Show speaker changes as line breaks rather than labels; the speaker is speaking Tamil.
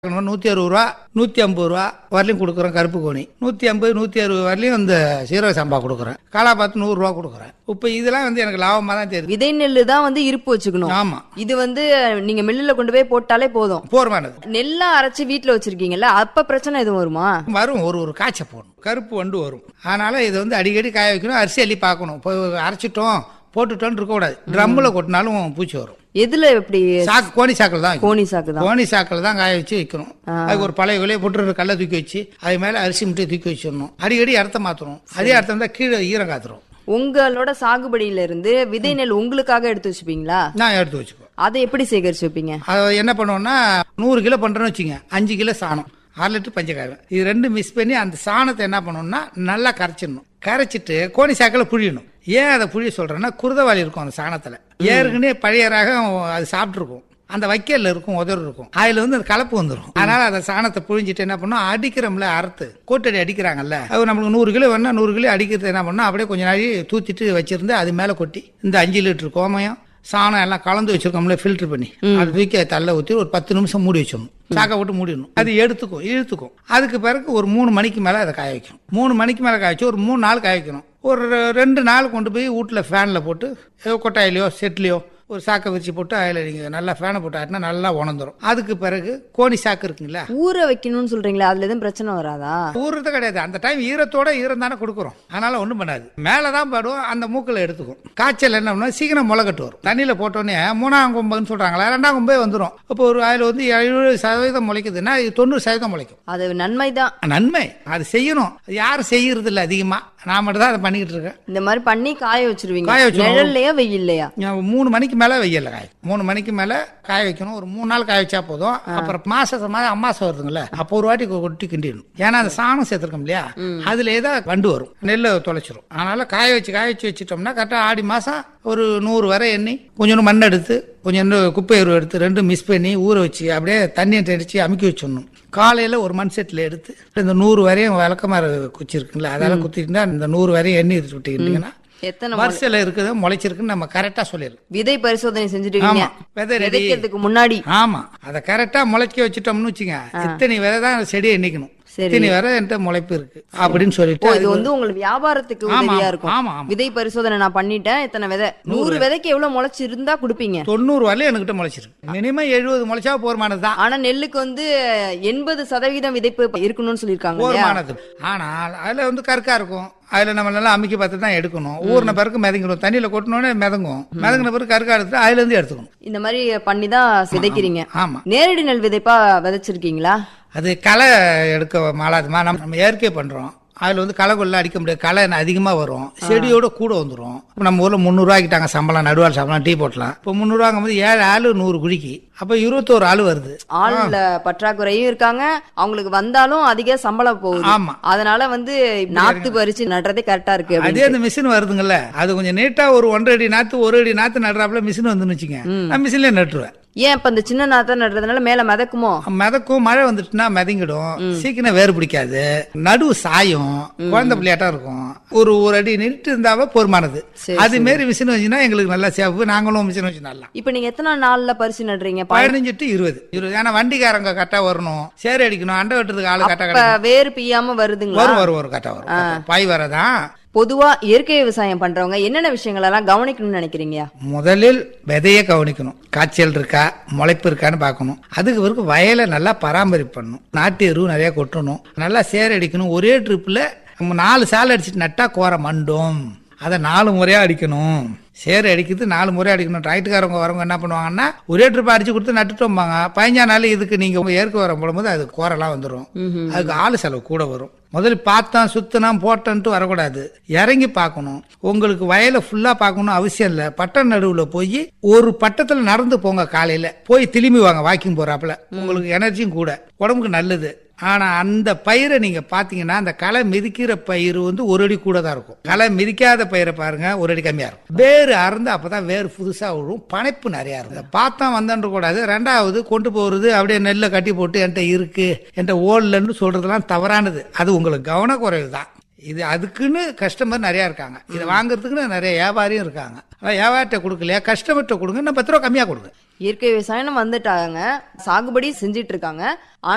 நூற்றி அறுபது ரூபா நூற்றி ஐம்பது ரூபா வரலையும் கொடுக்குறோம் கருப்பு கோணி நூற்றி ஐம்பது நூற்றி அறுபது வரலையும் இந்த சீரக சம்பா கொடுக்குறேன் காலா பார்த்து நூறுரூவா கொடுக்குறேன் இப்போ இதெல்லாம் வந்து எனக்கு லாபமாக தான் தெரியுது
விதை நெல்லு தான் வந்து இருப்பு வச்சுக்கணும்
ஆமாம்
இது வந்து நீங்க மில்லுல கொண்டு போய் போட்டாலே போதும்
போர்மானது
நெல்லா அரைச்சு வீட்ல வச்சிருக்கீங்கல்ல அப்ப பிரச்சனை எதுவும் வருமா
வரும் ஒரு ஒரு காய்ச்ச போடணும் கருப்பு வண்டு வரும் அதனால இது வந்து அடிக்கடி காய வைக்கணும் அரிசி அள்ளி பார்க்கணும் இப்போ அரைச்சிட்டோம் போட்டுட்டோம்னு இருக்கக்கூடாது ட்ரம்மில் கொட்டினாலும் பூச்சி வரும்
எதுல எப்படி
சாக்கு கோணி சாக்கில் தான் வைக்கணும்.
கோணி சாக்கு தான்
கோணி சாக்கில் தான் காய வச்சு வைக்கணும் அதுக்கு ஒரு பழைய விலையை போட்டு கல்லை தூக்கி வச்சு அது மேலே அரிசி முட்டையை தூக்கி வச்சிடணும் அடிக்கடி இடத்த மாற்றணும் அதே இடத்த இருந்தால் கீழே ஈரம் காத்துரும்
உங்களோட சாகுபடியில இருந்து விதை நெல் உங்களுக்காக எடுத்து வச்சுப்பீங்களா
நான் எடுத்து வச்சுக்குவேன்
அதை எப்படி சேகரிச்சு வைப்பீங்க
அதை என்ன பண்ணுவோம்னா நூறு கிலோ பண்ணுறோன்னு வச்சுங்க அஞ்சு கிலோ சாணம் அரை லிட்டர் பஞ்சகாரம் இது ரெண்டு மிக்ஸ் பண்ணி அந்த சாணத்தை என்ன பண்ணணும்னா நல்லா கரைச்சிடணும் கரைச்சிட்டு கோணி சாக்கில் புழியணும் ஏன் அதை புழிய சொல்கிறேன்னா குருதவாளி இருக்கும் அந்த சாணத்தில் ஏற்கனவே பழைய ரகம் அது சாப்பிட்ருக்கும் அந்த வைக்கல்ல இருக்கும் உதறு இருக்கும் அதுல வந்து அந்த கலப்பு வந்துடும் அதனால அந்த சாணத்தை புழிஞ்சிட்டு என்ன பண்ணும் அடிக்கிறோம்ல அறுத்து கோட்டடி அடிக்கிறாங்கல்ல அது நம்மளுக்கு நூறு கிலோ வேணா நூறு கிலோ அடிக்கிறது என்ன பண்ணோம் அப்படியே கொஞ்ச நாளி தூத்திட்டு வச்சிருந்து அது மேல கொட்டி இந்த அஞ்சு லிட்டர் கோமயம் சாணம் எல்லாம் கலந்து வச்சிருக்கோம்ல ஃபில்டர் பண்ணி அதை தூக்கி அதை தள்ள ஊற்றி ஒரு பத்து நிமிஷம் மூடி வச்சிடணும் சாக்கை விட்டு மூடிடணும் அது எடுத்துக்கும் இழுத்துக்கும் அதுக்கு பிறகு ஒரு மூணு மணிக்கு மேலே அதை காய வைக்கணும் மூணு மணிக்கு மேலே காய வச்சு ஒரு மூணு நாள் காய வைக்கணும் ஒரு ரெ- ரெண்டு நாள் கொண்டு போய் வீட்டில் ஃபேனில் போட்டு ஏதோ கொட்டாயிலையோ செட்லையோ ஒரு சாக்கை விரிச்சு போட்டு அதில் நீங்கள் நல்லா ஃபேனை போட்டு ஆட்டினா நல்லா உணர்ந்துரும் அதுக்கு பிறகு கோணி சாக்கு இருக்குங்களா
ஊற வைக்கணும்னு சொல்றீங்களா அதுல எதுவும் பிரச்சனை வராதா
ஊறுறது கிடையாது அந்த டைம் ஈரத்தோட ஈரம் தானே கொடுக்குறோம் அதனால ஒன்றும் பண்ணாது மேலே தான் படும் அந்த மூக்கில் எடுத்துக்கும் காய்ச்சல் என்ன பண்ணும் சீக்கிரம் முளைக்கட்டு வரும் தண்ணியில் போட்டோன்னே மூணாம் கொம்புன்னு சொல்கிறாங்களா ரெண்டாம் கொம்பே வந்துடும் இப்போ ஒரு அதில் வந்து எழுபது சதவீதம் முளைக்குதுன்னா இது தொண்ணூறு சதவீதம் முளைக்கும்
அது நன்மைதான்
நன்மை அது செய்யணும் அது யாரும் செய்யறது இல்லை அதிகமாக நான் மட்டும் தான் அதை பண்ணிக்கிட்டு இருக்கேன்
இந்த மாதிரி பண்ணி காய வச்சிருவீங்க
காய வச்சிருவோம்.
நிழல்லையா வெயில்லையா
நான் மூணு மணிக்கு மேலே வெயில்ல காய மூணு மணிக்கு மேலே காய வைக்கணும் ஒரு மூணு நாள் காய வச்சா போதும் அப்புறம் மாசம் மாதிரி அம்மாசம் வருதுங்களே அப்போ ஒரு வாட்டி கொ- கொட்டி கிண்டிடணும் ஏன்னா அந்த சாணம் சேர்த்துருக்கோம் இல்லையா அதுல ஏதாவது வண்டு வரும் நெல்லை தொலைச்சிரும் அதனால காய வச்சு காய வச்சு வச்சுட்டோம்னா கரெக்டாக ஆடி மாசம் ஒரு நூறு வரை எண்ணி கொஞ்சோண்டு மண் எடுத்து கொஞ்சோண்டு குப்பை எருவு எடுத்து ரெண்டும் மிக்ஸ் பண்ணி ஊற வச்சு அப்படியே தண்ணியை தெளிச்சு அமுக்கி வச்சிடணும் காலையில் ஒரு மண் செட்டில் எடுத்து இந்த நூறு வரையும் விளக்கமாறு குச்சி இருக்குங்களா அதெல்லாம் குத்திக்கிட்டா இந்த நூறு வரையும் எண்ணி விட்டுக்கிட்டீங்கன்னா
எத்தனை
வரிசையில் இருக்குது முளைச்சிருக்குன்னு நம்ம கரெக்டாக சொல்லிடலாம்
விதை பரிசோதனை செஞ்சுட்டுவீங்க
ஆமா விதை ரெடி
விதைக்கிறதுக்கு முன்னாடி
ஆமா அதை கரெக்டா முளைக்க வச்சுட்டோம்னு வச்சுங்க இத்தனை விதை தான் செடியை எண்ணிக்கணும்
சரி.
இத்தனை விதை என்கிட்ட முளைப்பு இருக்கு அப்படின்னு
ஓ
சொல்லிட்டு
இது வந்து உங்களுக்கு வியாபாரத்துக்கு
ஆமா,
உதவியா
ஆமா,
இருக்கும்
ஆமா, ஆமா.
விதை பரிசோதனை நான் பண்ணிட்டேன் இத்தனை விதை நூறு விதைக்கு எவ்வளவு முளைச்சு இருந்தா கொடுப்பீங்க
தொண்ணூறு வரல என்கிட்ட முளைச்சிருக்கு மினிமம் எழுபது முளைச்சா போர்மானது தான்
ஆனா நெல்லுக்கு வந்து எண்பது சதவீதம் விதைப்பு இருக்கணும்னு சொல்லிருக்காங்க இல்லையா
போர்மானது ஆனால் அதுல வந்து கற்கா இருக்கும் அதுல நம்ம நல்லா அமைக்க பார்த்து தான் எடுக்கணும் ஊறின பிறகு மிதங்கிடும் தண்ணியில கொட்டினோடனே மிதங்கும் மிதங்கின பிறகு கற்கா எடுத்து அதுல இருந்து எடுத்துக்கணும்
இந்த மாதிரி பண்ணி தான் விதைக்கிறீங்க
ஆமா
நேரடி நெல் விதைப்பா விதைச்சிருக்கீங்களா
அது களை எடுக்க மாளாதுமா நம்ம நம்ம இயற்கை பண்றோம் அதுல வந்து களை கொள்ள அடிக்க முடியாது களை அதிகமா வரும் செடியோட கூட வந்துரும் இப்ப நம்ம ஊர்ல முந்நூறுவா ஆக்கிட்டாங்க சம்பளம் நடுவாள் சம்பளம் டீ போட்டலாம் இப்போ முந்நூறுவாங்கும் போது ஏழு ஆளு நூறு குழிக்கு அப்ப இருபத்தோரு ஆளு வருது
ஆள்ல பற்றாக்குறையும் இருக்காங்க அவங்களுக்கு வந்தாலும் அதிக சம்பளம் போகுது
ஆமா
அதனால வந்து நாத்து பறிச்சு நடுறதே கரெக்டா இருக்கு அப்படின்னு.
அதே அந்த மிஷின் வருதுங்கல்ல அது கொஞ்சம் நீட்டா ஒரு ஒன்றரை அடி நாத்து ஒரு அடி நாத்து நடுறாப்புல மிஷின் வந்துன்னு வச்சுங்க நான் மிஷின்லயே நட்டுருவேன்
ஏன் இப்ப இந்த சின்ன நாத்தா நடுறதுனால மேல மிதக்குமோ
மிதக்கும் மழை வந்துட்டுனா மிதங்கிடும் சீக்கிரம் வேறு பிடிக்காது நடுவு சாயும் குழந்தை பிள்ளையாட்டம் இருக்கும் ஒரு ஒரு அடி நின்று இருந்தாவே போர்மானது
சரி,
அது மாரி மிஷின் வச்சுன்னா எங்களுக்கு நல்லா சேஃப் நாங்களும் மிஷின் வச்சு நல்லா
இப்ப நீங்க எத்தனை நாள்ல பறிச்சு நடுறீங்க ப-
பதினஞ்சு டு இருபது இருபது ஏன்னா வண்டிக்காரங்க கரெக்டா வரணும் சேர் அடிக்கணும் அண்டை வெட்டுறதுக்கு ஆளு கரெக்டா
இப்ப
கிடைக்கும்
வேறு பிய்யாம வருதுங்களா
வரும் வரும் வரும் கரெக்டா வரும் பாய் வரதான்
பொதுவா இயற்கை விவசாயம் பண்றவங்க என்னென்ன விஷயங்கள் எல்லாம் கவனிக்கணும்னு நினைக்கிறீங்க
முதலில் விதையை கவனிக்கணும் காய்ச்சல் இருக்கா முளைப்பு இருக்கான்னு பார்க்கணும் அதுக்கு பிறகு வயலை நல்லா பராமரிப்பு பண்ணணும் நாட்டு எருவு நிறைய கொட்டணும் நல்லா சேர் அடிக்கணும் ஒரே ட்ரிப்பில் நம்ம நாலு சால் அடிச்சுட்டு நட்டா கோர மண்டும் அதை நாலு முறையாக அடிக்கணும் சேர் அடிக்கிறது நாலு முறை அடிக்கணும் டிராக்டர்காரவங்க வரவங்க என்ன பண்ணுவாங்கன்னா ஒரே ட்ரிப் அடிச்சு கொடுத்து நட்டுட்டோம்பாங்க பதினஞ்சா நாள் இதுக்கு நீங்கள் ஏற்க வர போடும்போது அது கோரெல்லாம் வந்துடும் அதுக்கு ஆள் செலவு கூட வரும் முதல்ல பார்த்தோம் சுத்தினோம் போட்டோன்ட்டு வரக்கூடாது இறங்கி பார்க்கணும் உங்களுக்கு வயலை ஃபுல்லாக பார்க்கணும் அவசியம் இல்லை பட்டம் நடுவில் போய் ஒரு பட்டத்தில் நடந்து போங்க காலையில் போய் திரும்பி வாங்க வாக்கிங் போகிறாப்புல உங்களுக்கு எனர்ஜியும் கூட உடம்புக்கு நல்லது ஆனால் அந்த பயிரை நீங்கள் பார்த்தீங்கன்னா அந்த களை மிதிக்கிற பயிர் வந்து ஒரு அடி கூட தான் இருக்கும் களை மிதிக்காத பயிரை பாருங்க ஒரு அடி கம்மியாக இருக்கும் வேறு அறுந்து அப்போ தான் வேறு புதுசாக விழும் பனைப்பு நிறையா இருக்கும் பார்த்தா வந்தன்ற கூடாது ரெண்டாவது கொண்டு போகிறது அப்படியே நெல்லை கட்டி போட்டு என்கிட்ட இருக்கு என்கிட்ட ஓடலன்னு சொல்றதெல்லாம் தவறானது அது உங்களுக்கு கவனக்குறைவு தான் இது அதுக்குன்னு கஸ்டமர் நிறையா இருக்காங்க இதை வாங்குறதுக்குன்னு நிறைய வியாபாரியும் இருக்காங்க ஆனால் வியாபாரிட்ட கொடுக்கலையா கஸ்டமர்கிட்ட கொடுங்க இன்னும் பத்து ரூபா கம்மியாக கொடுங்க
இயற்கை விவசாயம் வந்துட்டாங்க சாகுபடி செஞ்சிட்டு இருக்காங்க ஆனா